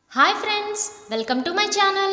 hi friends welcome to my channel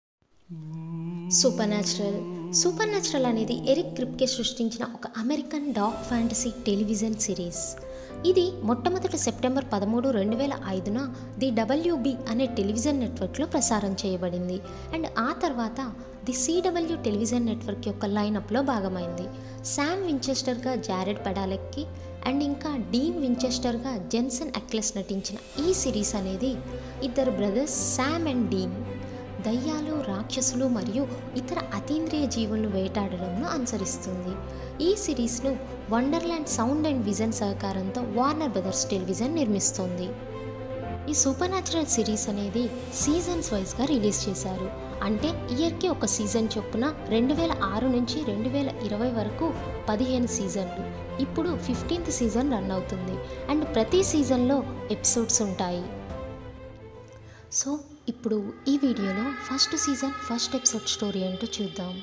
supernatural supernatural అనేది Eric Kripke సృష్టించిన ఒక American dark fantasy television series ఇది మొట్టమొదటి September పదమూడు రెండు వేల ఐదున ది డబ్ల్యూబి అనే టెలివిజన్ నెట్వర్క్లో ప్రసారం చేయబడింది అండ్ ఆ తర్వాత ది సిడబ్ల్యూ టెలివిజన్ నెట్వర్క్ యొక్క లైనప్లో భాగమైంది శామ్ వించెస్టర్గా జారెడ్ పెడాలెక్కి అండ్ ఇంకా డీన్ వించెస్టర్గా జెన్సన్ అక్లెస్ నటించిన ఈ సిరీస్ అనేది ఇద్దరు బ్రదర్స్ శామ్ అండ్ డీన్ దయ్యాలు రాక్షసులు మరియు ఇతర అతీంద్రియ జీవులను వేటాడడంను అనుసరిస్తుంది ఈ సిరీస్ను వండర్ల్యాండ్ సౌండ్ అండ్ విజన్ సహకారంతో వార్నర్ బ్రదర్స్ టెలివిజన్ నిర్మిస్తోంది ఈ సూపర్ న్యాచురల్ సిరీస్ అనేది సీజన్స్ వైజ్గా రిలీజ్ చేశారు అంటే ఇయర్కి ఒక సీజన్ చొప్పున రెండు వేల ఆరు నుంచి రెండు వేల ఇరవై వరకు పదిహేను సీజన్లు ఇప్పుడు ఫిఫ్టీన్త్ సీజన్ రన్ అవుతుంది అండ్ ప్రతి సీజన్లో ఎపిసోడ్స్ ఉంటాయి సో ఇప్పుడు ఈ వీడియోలో first season first episode story ఏంటో చూద్దాం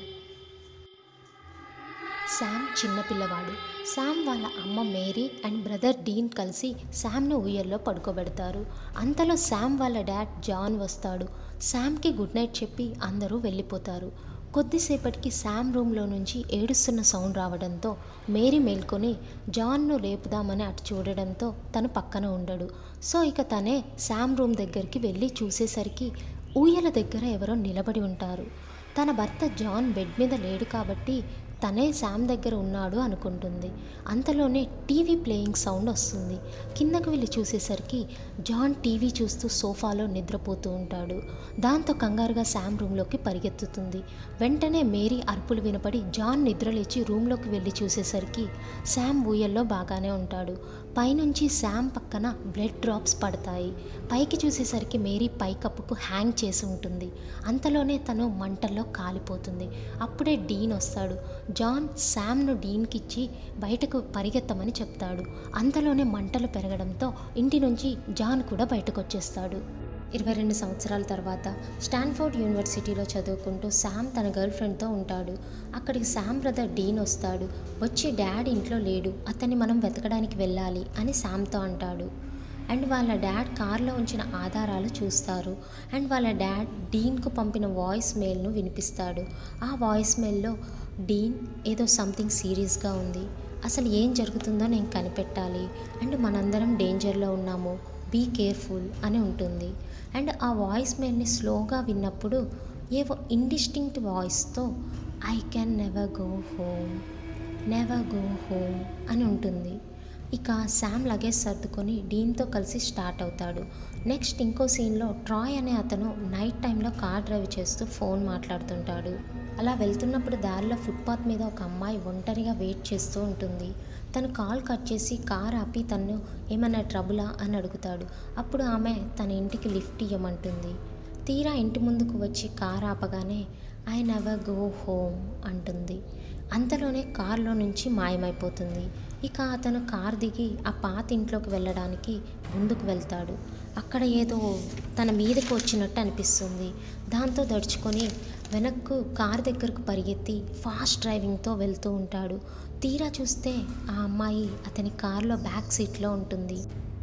శామ్ చిన్నపిల్లవాడు శామ్ వాళ్ళ అమ్మ మేరీ అండ్ బ్రదర్ డీన్ కలిసి శామ్ను ఉయ్యల్లో పడుకోబెడతారు అంతలో శామ్ వాళ్ళ డాడ్ జాన్ వస్తాడు శామ్కి గుడ్ నైట్ చెప్పి అందరూ వెళ్ళిపోతారు కొద్దిసేపటికి శామ్ రూమ్లో నుంచి ఏడుస్తున్న సౌండ్ రావడంతో మేరీ మేల్కొని జాన్ను లేపుదామని అటు చూడడంతో తను పక్కన ఉండడు సో ఇక తనే శామ్ రూమ్ దగ్గరికి వెళ్ళి చూసేసరికి ఊయల దగ్గర ఎవరో నిలబడి ఉంటారు తన భర్త జాన్ బెడ్ మీద లేడు కాబట్టి తనే శామ్ దగ్గర ఉన్నాడు అనుకుంటుంది అంతలోనే టీవీ ప్లేయింగ్ సౌండ్ వస్తుంది కిందకు వెళ్ళి చూసేసరికి జాన్ టీవీ చూస్తూ సోఫాలో నిద్రపోతూ ఉంటాడు దాంతో కంగారుగా శామ్ రూమ్లోకి పరిగెత్తుతుంది వెంటనే మేరీ అరుపులు వినపడి జాన్ నిద్రలేచి రూమ్లోకి వెళ్ళి చూసేసరికి శామ్ ఊయల్లో బాగానే ఉంటాడు పైనుంచి శామ్ పక్కన బ్లడ్ డ్రాప్స్ పడతాయి పైకి చూసేసరికి మేరీ పైకప్పుకు హ్యాంగ్ చేసి ఉంటుంది అంతలోనే తను మంటల్లో కాలిపోతుంది అప్పుడే డీన్ వస్తాడు జాన్ శామ్ను డీన్కి ఇచ్చి బయటకు పరిగెత్తమని చెప్తాడు అంతలోనే మంటలు పెరగడంతో ఇంటి నుంచి జాన్ కూడా బయటకు వచ్చేస్తాడు ఇరవై రెండు సంవత్సరాల తర్వాత స్టాన్ఫోర్డ్ యూనివర్సిటీలో చదువుకుంటూ శామ్ తన గర్ల్ ఫ్రెండ్తో ఉంటాడు అక్కడికి శామ్ బ్రదర్ డీన్ వస్తాడు వచ్చి డాడ్ ఇంట్లో లేడు అతన్ని మనం వెతకడానికి వెళ్ళాలి అని శామ్తో అంటాడు అండ్ వాళ్ళ డాడ్ కార్లో ఉంచిన ఆధారాలు చూస్తారు అండ్ వాళ్ళ డాడ్ డీన్కు పంపిన వాయిస్ మెయిల్ను వినిపిస్తాడు ఆ వాయిస్ మెయిల్లో డీన్ ఏదో సంథింగ్ సీరియస్గా ఉంది అసలు ఏం జరుగుతుందో నేను కనిపెట్టాలి అండ్ మనందరం డేంజర్లో ఉన్నాము బీ కేర్ఫుల్ అని ఉంటుంది అండ్ ఆ వాయిస్ మెయిల్ని స్లోగా విన్నప్పుడు ఏవో ఇండిస్టింక్ట్ వాయిస్తో I can never go home never go home అని ఉంటుంది ఇక శామ్ లగేజ్ సర్దుకొని డీన్తో కలిసి స్టార్ట్ అవుతాడు నెక్స్ట్ ఇంకో సీన్లో ట్రాయ్ అనే అతను నైట్ టైంలో కార్ డ్రైవ్ చేస్తూ ఫోన్ మాట్లాడుతుంటాడు అలా వెళ్తున్నప్పుడు దారిలో ఫుట్పాత్ మీద ఒక అమ్మాయి ఒంటరిగా వెయిట్ చేస్తూ ఉంటుంది తను కాల్ కట్ చేసి కార్ ఆపి తను ఏమైనా ట్రబులా అని అడుగుతాడు అప్పుడు ఆమె తన ఇంటికి లిఫ్ట్ ఇవ్వమంటుంది తీరా ఇంటి ముందుకు వచ్చి కార్ ఆపగానే ఐ నెవర్ గో హోమ్ అంటుంది అంతలోనే కారులో నుంచి మాయమైపోతుంది ఇక అతను కార్ దిగి ఆ పాత ఇంట్లోకి వెళ్ళడానికి ముందుకు వెళ్తాడు అక్కడ ఏదో తన మీదకి వచ్చినట్టు అనిపిస్తుంది దాంతో దడుచుకొని వెనక్కు కార్ దగ్గరకు పరిగెత్తి ఫాస్ట్ డ్రైవింగ్తో వెళ్తూ ఉంటాడు తీరా చూస్తే ఆ అమ్మాయి అతని కారులో బ్యాక్ సీట్లో ఉంటుంది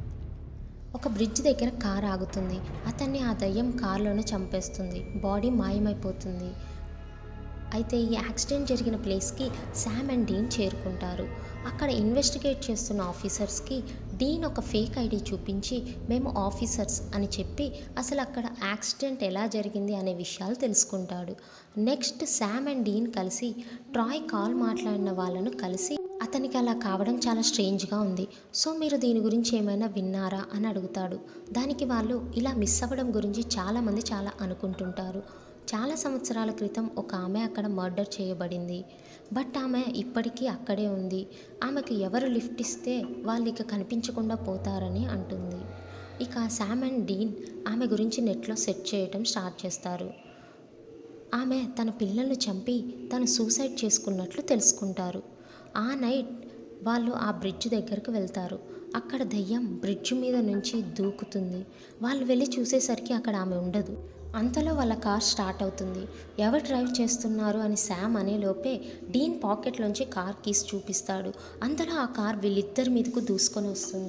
ఒక బ్రిడ్జ్ దగ్గర కార్ ఆగుతుంది అతన్ని ఆ దయ్యం కారులోనే చంపేస్తుంది బాడీ మాయమైపోతుంది అయితే ఈ యాక్సిడెంట్ జరిగిన ప్లేస్కి శామ్ అండ్ డీన్ చేరుకుంటారు అక్కడ ఇన్వెస్టిగేట్ చేస్తున్న ఆఫీసర్స్కి డీన్ ఒక ఫేక్ ఐడి చూపించి మేము ఆఫీసర్స్ అని చెప్పి అసలు అక్కడ యాక్సిడెంట్ ఎలా జరిగింది అనే విషయాలు తెలుసుకుంటాడు నెక్స్ట్ శామ్ అండ్ డీన్ కలిసి ట్రాయ్ కాల్ మాట్లాడిన వాళ్ళను కలిసి అతనికి అలా కావడం చాలా స్ట్రేంజ్గా ఉంది సో మీరు దీని గురించి ఏమైనా విన్నారా అని అడుగుతాడు దానికి వాళ్ళు ఇలా మిస్ అవ్వడం గురించి చాలామంది చాలా అనుకుంటుంటారు చాలా సంవత్సరాల క్రితం ఒక ఆమె అక్కడ మర్డర్ చేయబడింది బట్ ఆమె ఇప్పటికీ అక్కడే ఉంది ఆమెకు ఎవరు లిఫ్ట్ ఇస్తే వాళ్ళు ఇక కనిపించకుండా పోతారని అంటుంది ఇక శామ్ అండ్ డీన్ ఆమె గురించి నెట్లో సెట్ చేయటం స్టార్ట్ చేస్తారు ఆమె తన పిల్లల్ని చంపి తను సూసైడ్ చేసుకున్నట్లు తెలుసుకుంటారు ఆ నైట్ వాళ్ళు ఆ బ్రిడ్జ్ దగ్గరకు వెళ్తారు అక్కడ దయ్యం బ్రిడ్జ్ మీద నుంచి దూకుతుంది వాళ్ళు వెళ్ళి చూసేసరికి అక్కడ ఆమె ఉండదు అంతలో వాళ్ళ కార్ స్టార్ట్ అవుతుంది ఎవరు డ్రైవ్ చేస్తున్నారు అని శామ్ అనే లోపే డీన్ పాకెట్లోంచి కార్ కీస్ చూపిస్తాడు అంతలో ఆ కార్ వీళ్ళిద్దరి మీదకు దూసుకొని వస్తుంది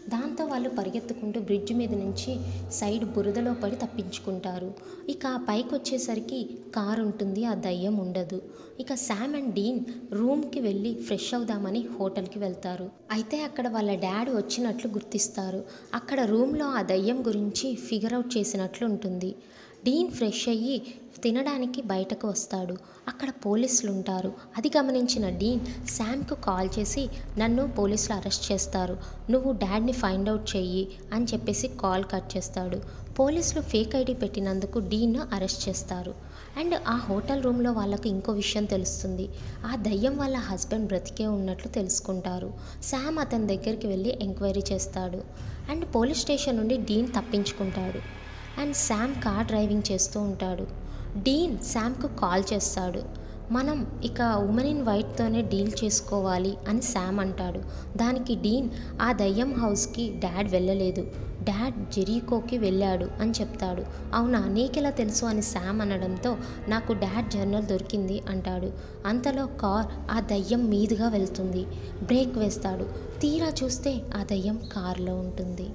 దాంతో వాళ్ళు పరిగెత్తుకుంటూ బ్రిడ్జ్ మీద నుంచి సైడ్ బురదలో పడి తప్పించుకుంటారు ఇక ఆ పైకి వచ్చేసరికి కార్ ఉంటుంది ఆ దయ్యం ఉండదు ఇక శామ్ అండ్ డీన్ రూమ్కి వెళ్ళి ఫ్రెష్ అవుదామని హోటల్కి వెళ్తారు అయితే అక్కడ వాళ్ళ డాడీ వచ్చినట్లు గుర్తిస్తారు అక్కడ రూమ్లో ఆ దయ్యం గురించి ఫిగర్ అవుట్ చేసినట్లు ఉంటుంది డీన్ ఫ్రెష్ అయ్యి తినడానికి బయటకు వస్తాడు అక్కడ పోలీసులు ఉంటారు అది గమనించిన డీన్ శామ్కు కాల్ చేసి నన్ను పోలీసులు అరెస్ట్ చేస్తారు నువ్వు డాడ్ని ఫైండ్ అవుట్ చెయ్యి అని చెప్పేసి కాల్ కట్ చేస్తాడు పోలీసులు ఫేక్ ఐడి పెట్టినందుకు డీన్ను అరెస్ట్ చేస్తారు అండ్ ఆ హోటల్ రూమ్లో వాళ్ళకు ఇంకో విషయం తెలుస్తుంది ఆ దయ్యం వాళ్ళ హస్బెండ్ బ్రతికే ఉన్నట్లు తెలుసుకుంటారు శామ్ అతని దగ్గరికి వెళ్ళి ఎంక్వైరీ చేస్తాడు అండ్ పోలీస్ స్టేషన్ నుండి డీన్ తప్పించుకుంటాడు అండ్ శామ్ కార్ డ్రైవింగ్ చేస్తూ ఉంటాడు డీన్ శామ్కు కాల్ చేస్తాడు మనం ఇక ఉమెన్ ఇన్ వైట్తోనే డీల్ చేసుకోవాలి అని శామ్ అంటాడు దానికి డీన్ ఆ దయ్యం హౌస్కి డాడ్ వెళ్ళలేదు డాడ్ జెరీకోకి వెళ్ళాడు అని చెప్తాడు అవునా నీకెలా తెలుసు అని శామ్ అనడంతో నాకు డాడ్ జర్నల్ దొరికింది అంటాడు అంతలో కార్ ఆ దయ్యం మీదుగా వెళ్తుంది బ్రేక్ వేస్తాడు తీరా చూస్తే ఆ దయ్యం కార్లో ఉంటుంది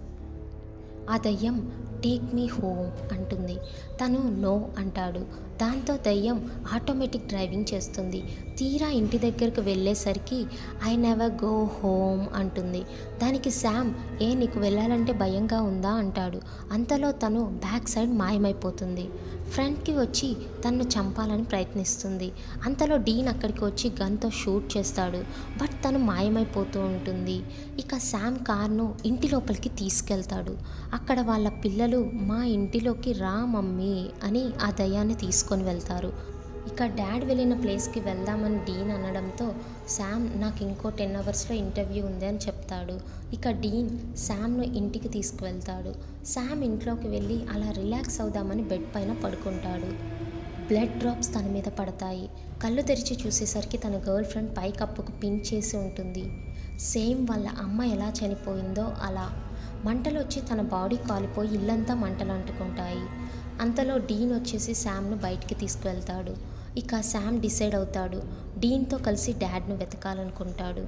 ఆ దయ్యం టేక్ మీ హోమ్ అంటుంది తను నో అంటాడు దాంతో దయ్యం ఆటోమేటిక్ డ్రైవింగ్ చేస్తుంది తీరా ఇంటి దగ్గరకు వెళ్ళేసరికి ఐ నెవర్ గో హోమ్ అంటుంది దానికి శామ్ ఏ నీకు వెళ్ళాలంటే భయంగా ఉందా అంటాడు అంతలో తను బ్యాక్ సైడ్ మాయమైపోతుంది ఫ్రంట్కి వచ్చి తన్ను చంపాలని ప్రయత్నిస్తుంది అంతలో డీన్ అక్కడికి వచ్చి గన్తో షూట్ చేస్తాడు బట్ తను మాయమైపోతూ ఉంటుంది ఇక శామ్ కార్ను ఇంటి లోపలికి తీసుకెళ్తాడు అక్కడ వాళ్ళ పిల్లలు మా ఇంటిలోకి రా మమ్మీ అని ఆ దయ్యాన్ని తీసుకొని వెళ్తారు ఇక డాడ్ వెళ్ళిన ప్లేస్కి వెళ్దామని డీన్ అనడంతో శామ్ నాకు ఇంకో టెన్ అవర్స్లో ఇంటర్వ్యూ ఉంది అని చెప్తాడు ఇక డీన్ శామ్ను ఇంటికి తీసుకువెళ్తాడు శామ్ ఇంట్లోకి వెళ్ళి అలా రిలాక్స్ అవుదామని బెడ్ పైన పడుకుంటాడు బ్లడ్ డ్రాప్స్ తన మీద పడతాయి కళ్ళు తెరిచి చూసేసరికి తన గర్ల్ ఫ్రెండ్ పైకప్పుకు పిన్ చేసి ఉంటుంది సేమ్ వాళ్ళ అమ్మ ఎలా చనిపోయిందో అలా మంటలు వచ్చి తన బాడీ కాలిపోయి ఇల్లంతా మంటలు అంటుకుంటాయి అంతలో డీన్ వచ్చేసి శామ్ను బయటికి తీసుకువెళ్తాడు ఇక శామ్ డిసైడ్ అవుతాడు డీన్తో కలిసి డాడ్ను వెతకాలనుకుంటాడు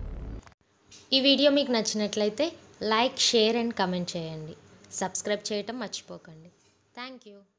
ఈ వీడియో మీకు నచ్చినట్లయితే లైక్ షేర్ అండ్ కమెంట్ చేయండి సబ్స్క్రైబ్ చేయటం మర్చిపోకండి థ్యాంక్ యూ